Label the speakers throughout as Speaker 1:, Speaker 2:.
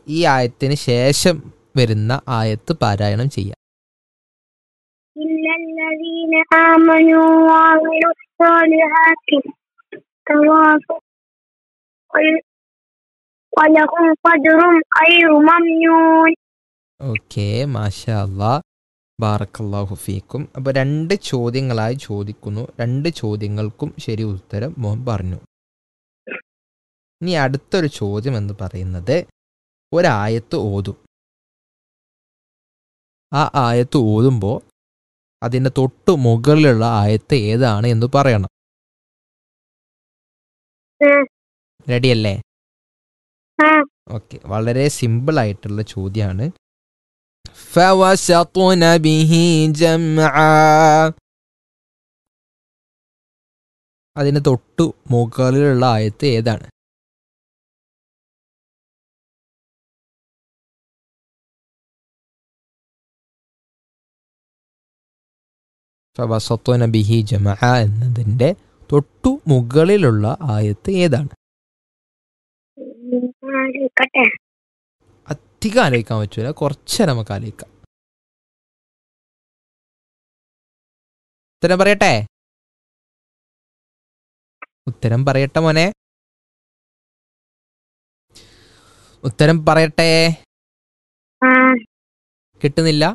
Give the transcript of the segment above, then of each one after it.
Speaker 1: ഈ ആയത്തിന് ശേഷം വരുന്ന ആയത്ത് പാരായണം ചെയ്യാം
Speaker 2: إلا الذين آمنوا وعملوا الصالحات تواصوا وال- ولهم قدر غير ممنون
Speaker 1: ഓക്കെ മാഷാ അല്ലാ ബാറക്കല്ലാഹു ഫീക്കും അപ്പോൾ രണ്ട് ചോദ്യങ്ങളായി ചോദിക്കുന്നു രണ്ട് ചോദ്യങ്ങൾക്കും ശരി ഉത്തരം മോഹൻ പറഞ്ഞു ഇനി അടുത്തൊരു ചോദ്യം എന്ന് പറയുന്നത് ഒരായത്ത് ഓതും ആ ആയത്ത് ഓതുമ്പോൾ അതിൻ്റെ തൊട്ട് മുകളിലുള്ള ആയത്ത് ഏതാണ് എന്ന് പറയണം
Speaker 2: ഉം.
Speaker 1: റെഡിയല്ലേ
Speaker 2: ആ
Speaker 1: ഓക്കെ വളരെ സിമ്പിൾ ആയിട്ടുള്ള ചോദ്യമാണ് فوسطن به جمعا അതിന് തൊട്ടു മുകളിലുള്ള ആയത്ത് ഏതാണ് ഫവസത്വന ബിഹി ജമ എന്നതിൻ്റെ തൊട്ടു മുകളിലുള്ള ആയത്ത് ഏതാണ്
Speaker 2: ആലോചിക്കട്ടെ
Speaker 1: അധികം ആലോചിക്കാൻ പറ്റൂല കുറച്ച് നമുക്ക് ആലോചിക്കാം ഉത്തരം പറയട്ടെ ഉത്തരം പറയട്ടെ മോനെ ഉത്തരം പറയട്ടെ
Speaker 2: ആ
Speaker 1: കിട്ടുന്നില്ല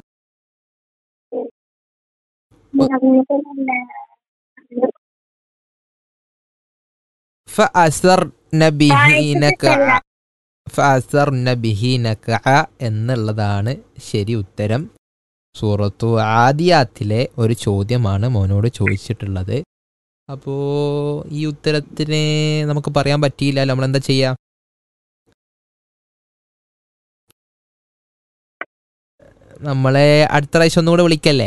Speaker 1: فأثرن به نكعا فأثرن به نكعا എന്നുള്ളതാണ് ശരി ഉത്തരം സൂറത്തു ആദിയാത്തിലെ ഒരു ചോദ്യമാണ് മോനോട് ചോദിച്ചിട്ടുള്ളത് അപ്പോൾ ഈ ഉത്തരത്തിന് നമുക്ക് പറയാൻ പറ്റിയില്ല നമ്മൾ എന്താ ചെയ്യാ നമ്മളെ അടുത്ത പ്രാവശ്യം ഒന്നുകൂടെ വിളിക്കല്ലേ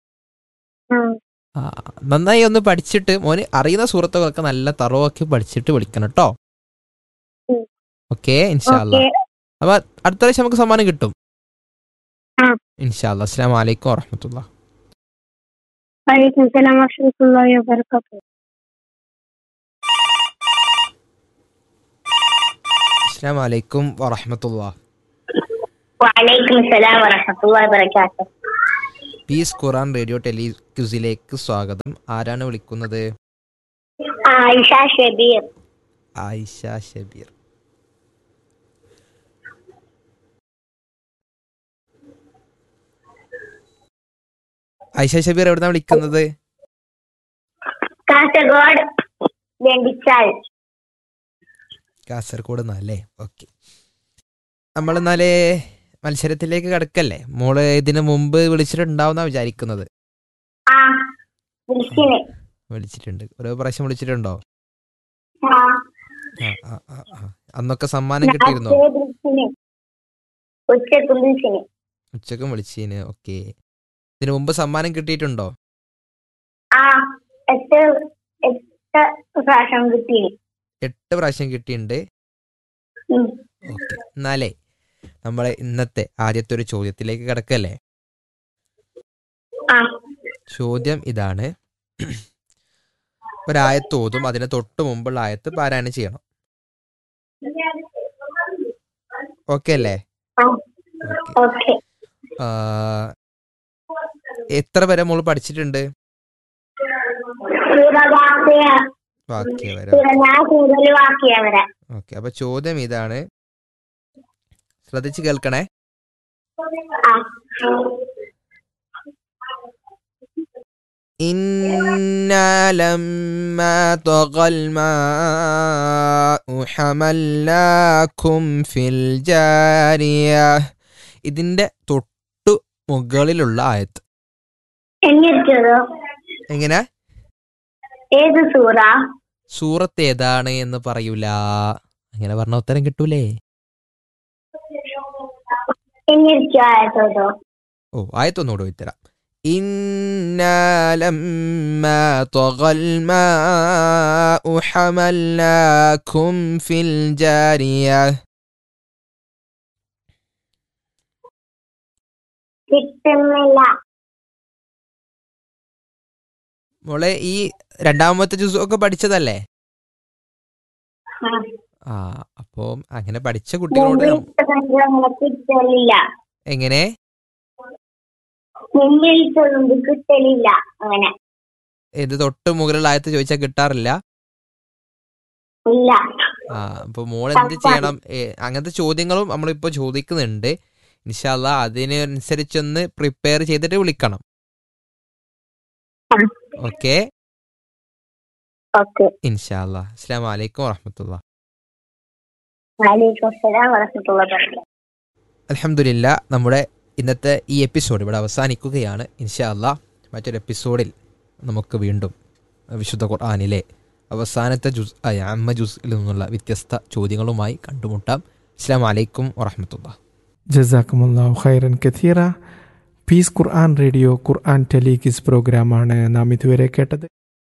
Speaker 1: ആ, നന്നായി ഒന്ന് പഠിച്ചിട്ട് മോന് അറിയുന്ന സുഹൃത്തുക്കളൊക്കെ നല്ല തറവാക്കി പഠിച്ചിട്ട് വിളിക്കണം കേട്ടോ
Speaker 2: ഉം.
Speaker 1: ഓക്കെ ഇൻഷാല്ല
Speaker 2: ഓക്കെ
Speaker 1: അപ്പൊ അടുത്ത പ്രാവശ്യം നമുക്ക് സമ്മാനം കിട്ടും
Speaker 2: ആ.
Speaker 1: ഇൻഷാല്ല അസ്സാം വലൈക്കും വറഹമത്തുള്ള
Speaker 2: വലൈക്കും സലാം വറഹ്മത്തുള്ളാഹി വബറകാതുഹു
Speaker 1: അസ്സാം വലൈക്കും വറഹമത്തുള്ള
Speaker 2: വലൈക്കും സലാം വറഹ്മത്തുള്ളാഹി വബറകാതുഹു
Speaker 1: പീസ് ഖുറാൻ റേഡിയോ ടെലിക്യൂസിലേക്ക് സ്വാഗതം ആരാണ് വിളിക്കുന്നത്
Speaker 2: ആയിഷ ഷബീർ
Speaker 1: ആയിഷ ഷബീർ ആയിഷ ഷബീർ എവിടുന്നാ വിളിക്കുന്നത്
Speaker 2: കാസർഗോഡ് വെണ്ടിച്ചാൽ
Speaker 1: കാസർഗോഡ് നിന്നല്ലേ ഓക്കെ നമ്മളെന്നാലേ മത്സരത്തിലേക്ക് കിടക്കല്ലേ മോള് ഇതിനു മുമ്പ് വിളിച്ചിട്ടുണ്ടാവുന്ന വിചാരിക്കുന്നത്
Speaker 2: ആ വിളിച്ചിന്
Speaker 1: വിളിച്ചിട്ടുണ്ട് ഓരോ പ്രാവശ്യം വിളിച്ചിട്ടുണ്ടോ
Speaker 2: ആ
Speaker 1: ആ ആ ആ ആ. അന്നൊക്കെ സമ്മാനം കിട്ടിയിരുന്നോ
Speaker 2: രാത്രി വിളിച്ചിന് ഉച്ചക്ക് വിളിച്ചിന്
Speaker 1: ഉച്ചക്കും വിളിച്ചീന് ഓക്കെ ഇതിനു മുമ്പ് സമ്മാനം കിട്ടിയിട്ടുണ്ടോ
Speaker 2: ആ എട്ട് എട്ട് പ്രാവശ്യം കിട്ടീന്
Speaker 1: എട്ട് പ്രാവശ്യം കിട്ടിയിട്ടുണ്ട്
Speaker 2: ഉം.
Speaker 1: ഓക്കെ എന്നാലേ നമ്മളെ ഇന്നത്തെ ആദ്യത്തെ ഒരു ചോദ്യത്തിലേക്ക് കിടക്കല്ലേ
Speaker 2: ആ
Speaker 1: ചോദ്യം ഇതാണ് ഒരായത്ത് ഓതും അതിന് തൊട്ട് മുമ്പുള്ള ആയത്ത് പാരായണം ചെയ്യണം ഓക്കെ അല്ലേ
Speaker 2: ആ.
Speaker 1: ഓക്കെ
Speaker 2: ഓക്കെ
Speaker 1: ആ, എത്ര വരെ മോള് പഠിച്ചിട്ടുണ്ട്
Speaker 2: സൂറവാക്കിയ
Speaker 1: വാക്യ വരെ
Speaker 2: സൂറ ഞാൻ കൂടുതൽ വാക്കിയ വരെ
Speaker 1: ഓക്കെ അപ്പൊ ചോദ്യം ഇതാണ് ശ്രദ്ധിച്ച് കേൾക്കണേ
Speaker 2: ആ
Speaker 1: إنا لما طغى الماء حملناكم في الجارية ഇതിന്റെ തൊട്ടു മുകളിലുള്ള ആയത്ത്
Speaker 2: എങ്ങിരിച്ചതോ
Speaker 1: എങ്ങനെ
Speaker 2: ഏത് സൂറ
Speaker 1: സൂറത്ത് ഏതാണ് എന്ന് പറയൂല അങ്ങനെ പറഞ്ഞ ഉത്തരം കിട്ടൂലേ
Speaker 2: എങ്ങിരിച്ചോ ആയതോ
Speaker 1: ഓ ആയത്തൊന്നുകൂടെ വിത്തരാം إنا لما طغى الماء حملناكم في الجارية
Speaker 2: കിട്ടുന്നില്ല
Speaker 1: മോളെ ഈ രണ്ടാമത്തെ ജ്യൂസ് ഒക്കെ പഠിച്ചതല്ലേ
Speaker 2: ആ.
Speaker 1: ആ അപ്പോൾ അങ്ങനെ പഠിച്ച കുട്ടികളോട് നം-
Speaker 2: മുമ്പിലത്തെ കിട്ടലില്ല
Speaker 1: എങ്ങനെ
Speaker 2: മുമ്പിലത്തെ കിട്ടലില്ല അങ്ങനെ
Speaker 1: ഇത് തൊട്ട് മുകളിൽ ആയത്ത് ചോദിച്ചാൽ കിട്ടാറില്ല
Speaker 2: ഇല്ല
Speaker 1: ആ അപ്പൊ മോൾ എന്ത് ചെയ്യണം ഏ, അങ്ങനത്തെ ചോദ്യങ്ങളും നമ്മളിപ്പോ ചോദിക്കുന്നുണ്ട് ഇൻഷാല്ല അതിനനുസരിച്ചൊന്ന് പ്രിപ്പയർ ചെയ്തിട്ട് വിളിക്കണം
Speaker 2: ആ.
Speaker 1: ഓക്കെ
Speaker 2: ഓക്കെ
Speaker 1: ഇൻഷാല്ല അസ്സാം വലൈക്കും വറഹമത്തുള്ള
Speaker 2: വലൈക്കും അസ്സലാം വറഹ്മത്തുള്ളാഹി വബറകാതുഹു
Speaker 1: അലഹമില്ല നമ്മുടെ ഇന്നത്തെ ഈ എപ്പിസോഡ് ഇവിടെ അവസാനിക്കുകയാണ് ഇൻഷാല്ല മറ്റൊരു എപ്പിസോഡിൽ നമുക്ക് വീണ്ടും വിശുദ്ധ ഖുർആാനിലെ അവസാനത്തെ ജുസ് ആയ അമ്മ ജുസിൽ നിന്നുള്ള വ്യത്യസ്ത ചോദ്യങ്ങളുമായി കണ്ടുമുട്ടാം അസ്സാം വലൈക്കും വറഹമത്തുള്ള
Speaker 3: ജസാക്കുമുല്ലാഹു ഖൈറൻ കഥീറ പീസ് ഖുർആൻ റേഡിയോ ഖുർആൻ ടെലികിസ് പ്രോഗ്രാമാണ് നാം ഇതുവരെ കേട്ടത്